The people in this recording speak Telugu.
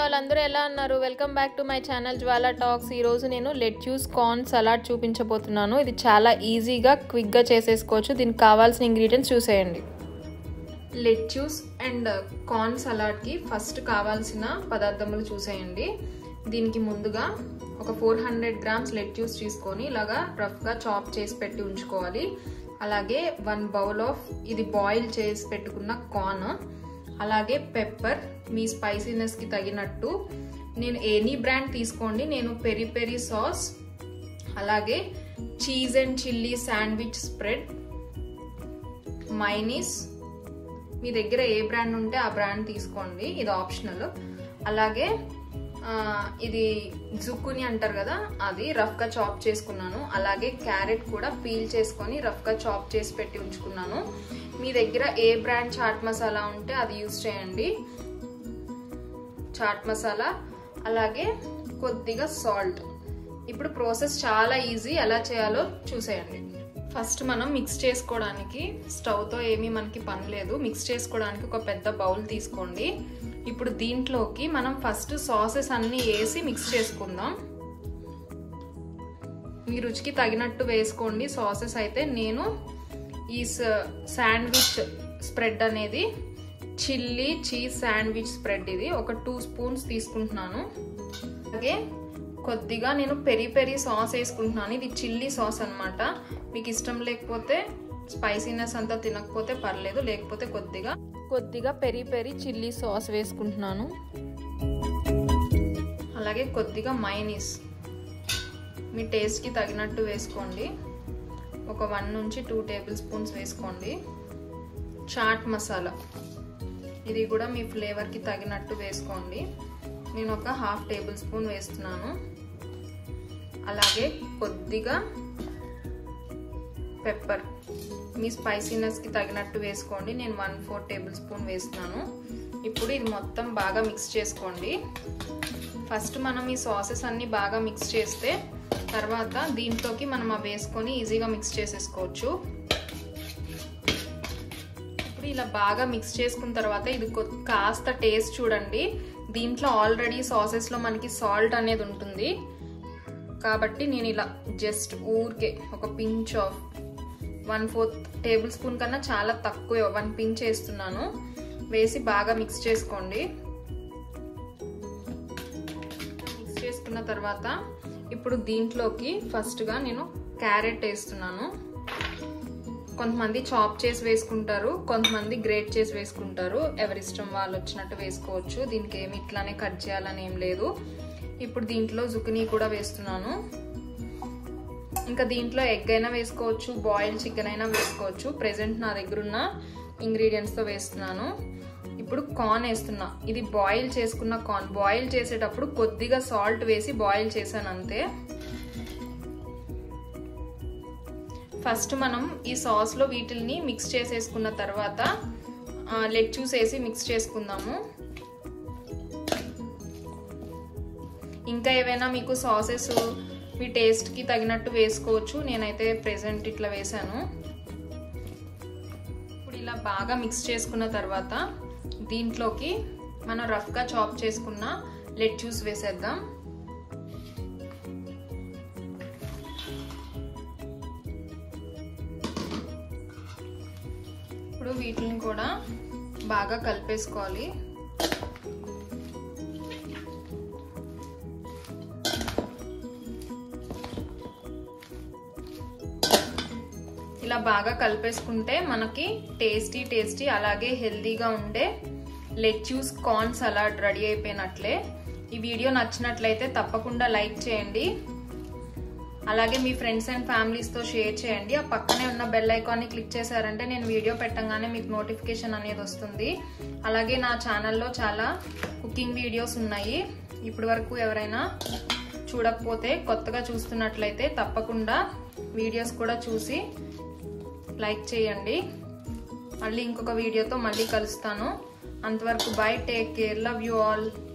వాళ్ళందరూ ఎలా ఉన్నారు welcome back to my channel Jwala talks ఈరోజు నేను లెట్యూస్ కార్న్ సలాడ్ చూపించబోతున్నాను ఇది చాలా ఈజీగా క్విక్గా చేసేసుకోవచ్చు దీనికి కావాల్సిన ఇంగ్రీడియంట్స్ చూసేయండి లెట్యూస్ అండ్ కార్న్ సలాడ్కి ఫస్ట్ కావాల్సిన పదార్థములు చూసేయండి దీనికి ముందుగా ఒక ఫోర్ హండ్రెడ్ గ్రామ్స్ లెట్యూస్ తీసుకొని ఇలాగా రఫ్గా చాప్ చేసి పెట్టి ఉంచుకోవాలి అలాగే వన్ బౌల్ ఆఫ్ ఇది బాయిల్ చేసి పెట్టుకున్న కార్న్ అలాగే పెప్పర్ మీ స్పైసీనెస్కి తగినట్టు నేను ఎనీ బ్రాండ్ తీసుకోండి నేను పెరి పెరి సాస్ అలాగే cheese and chilli sandwich spread mayonnaise మీ దగ్గర ఏ బ్రాండ్ ఉంటే ఆ బ్రాండ్ తీసుకోండి ఇది ఆప్షనల్ అలాగే ఇది జుక్కుని అంటారు కదా అది రఫ్గా చాప్ చేసుకున్నాను అలాగే క్యారెట్ కూడా పీల్ చేసుకొని రఫ్గా చాప్ చేసి పెట్టి ఉంచుకున్నాను మీ దగ్గర ఏ బ్రాండ్ చాట్ మసాలా ఉంటే అది యూజ్ చేయండి చాట్ మసాలా అలాగే కొద్దిగా సాల్ట్ ఇప్పుడు ప్రాసెస్ చాలా ఈజీ ఎలా చేయాలో చూసేయండి ఫస్ట్ మనం మిక్స్ చేసుకోవడానికి స్టవ్తో ఏమీ మనకి పని లేదు మిక్స్ చేసుకోవడానికి ఒక పెద్ద బౌల్ తీసుకోండి ఇప్పుడు దీంట్లోకి మనం ఫస్ట్ సాసెస్ అన్నీ వేసి మిక్స్ చేసుకుందాం మీ రుచికి తగినట్టు వేసుకోండి సాసెస్ అయితే నేను ఈ శాండ్విచ్ స్ప్రెడ్ అనేది చిల్లీ చీజ్ శాండ్విచ్ స్ప్రెడ్ ఇది ఒక టూ స్పూన్స్ తీసుకుంటున్నాను అలాగే కొద్దిగా నేను పెరి పెరి సాస్ వేసుకుంటున్నాను ఇది చిల్లీ సాస్ అనమాట మీకు ఇష్టం లేకపోతే స్పైసీనెస్ అంతా తినకపోతే పర్లేదు లేకపోతే కొద్దిగా కొద్దిగా పెరి పెరి చిల్లీ సాస్ వేసుకుంటున్నాను అలాగే కొద్దిగా మైనీస్ మీ టేస్ట్కి తగినట్టు వేసుకోండి ఒక వన్ నుంచి టూ టేబుల్ స్పూన్స్ వేసుకోండి చాట్ మసాలా ఇది కూడా మీ ఫ్లేవర్కి తగినట్టు వేసుకోండి నేను ఒక హాఫ్ టేబుల్ స్పూన్ వేస్తున్నాను అలాగే కొద్దిగా పెప్పర్ మీ స్పైసీనెస్కి తగినట్టు వేసుకోండి నేను వన్ ఫోర్ టేబుల్ స్పూన్ వేస్తున్నాను ఇప్పుడు ఇది మొత్తం బాగా మిక్స్ చేసుకోండి ఫస్ట్ మనం ఈ సాసెస్ అన్నీ బాగా మిక్స్ చేస్తే తర్వాత దీంట్లోకి మనం అవి వేసుకొని ఈజీగా మిక్స్ చేసేసుకోవచ్చు ఇప్పుడు ఇలా బాగా మిక్స్ చేసుకున్న తర్వాత ఇది కాస్త టేస్ట్ చూడండి దీంట్లో ఆల్రెడీ సాసెస్లో మనకి సాల్ట్ అనేది ఉంటుంది కాబట్టి నేను ఇలా జస్ట్ ఊరికే ఒక pinch of one fourth tablespoon కన్నా చాలా తక్కువ వన్ పించ్ వేస్తున్నాను వేసి బాగా మిక్స్ చేసుకోండి మిక్స్ చేసుకున్న తర్వాత ఇప్పుడు దీంట్లోకి ఫస్ట్గా నేను క్యారెట్ వేస్తున్నాను కొంతమంది చాప్ చేసి వేసుకుంటారు కొంతమంది గ్రేట్ చేసి వేసుకుంటారు ఎవరిష్టం వాళ్ళు వచ్చినట్టు వేసుకోవచ్చు దీనికి ఏమి ఇట్లానే కట్ చేయాలని ఏం లేదు ఇప్పుడు దీంట్లో జుకినీ కూడా వేస్తున్నాను ఇంకా దీంట్లో ఎగ్ అయినా వేసుకోవచ్చు బాయిల్ చికెన్ అయినా వేసుకోవచ్చు ప్రెసెంట్ నా దగ్గర ఉన్న ఇంగ్రీడియంట్స్తో వేస్తున్నాను ఇప్పుడు కార్న్ వేస్తున్నా ఇది బాయిల్ చేసుకున్న కార్న్ బాయిల్ చేసేటప్పుడు కొద్దిగా సాల్ట్ వేసి బాయిల్ చేశాను అంతే ఫస్ట్ మనం ఈ సాస్లో వీటిల్ని మిక్స్ చేసేసుకున్న తర్వాత లెగ్ చూస్ వేసి మిక్స్ చేసుకుందాము ఇంకా ఏవైనా మీకు సాసెస్ మీ టేస్ట్కి తగినట్టు వేసుకోవచ్చు నేనైతే ప్రెసెంట్ ఇట్లా వేసాను ఇప్పుడు ఇలా బాగా మిక్స్ చేసుకున్న తర్వాత దీంట్లోకి మనం రఫ్గా చాప్ చేసుకున్న లెడ్ జ్యూస్ వేసేద్దాం ఇప్పుడు వీటిని కూడా బాగా కలిపేసుకోవాలి ఇలా బాగా కలిపేసుకుంటే మనకి టేస్టీ టేస్టీ అలాగే హెల్దీగా ఉండే లెట్యూస్ కార్న్ సలాడ్ రెడీ అయిపోయినట్లే ఈ వీడియో నచ్చినట్లయితే తప్పకుండా లైక్ చేయండి అలాగే మీ ఫ్రెండ్స్ అండ్ ఫ్యామిలీస్తో షేర్ చేయండి ఆ పక్కనే ఉన్న బెల్ ఐకాన్ని క్లిక్ చేశారంటే నేను వీడియో పెట్టంగానే మీకు నోటిఫికేషన్ అనేది వస్తుంది అలాగే నా ఛానల్లో చాలా కుకింగ్ వీడియోస్ ఉన్నాయి ఇప్పటి వరకు ఎవరైనా చూడకపోతే కొత్తగా చూస్తున్నట్లయితే తప్పకుండా వీడియోస్ కూడా చూసి లైక్ చేయండి మళ్ళీ ఇంకొక వీడియోతో మళ్ళీ కలుస్తాను అంతవరకు bye take care love you all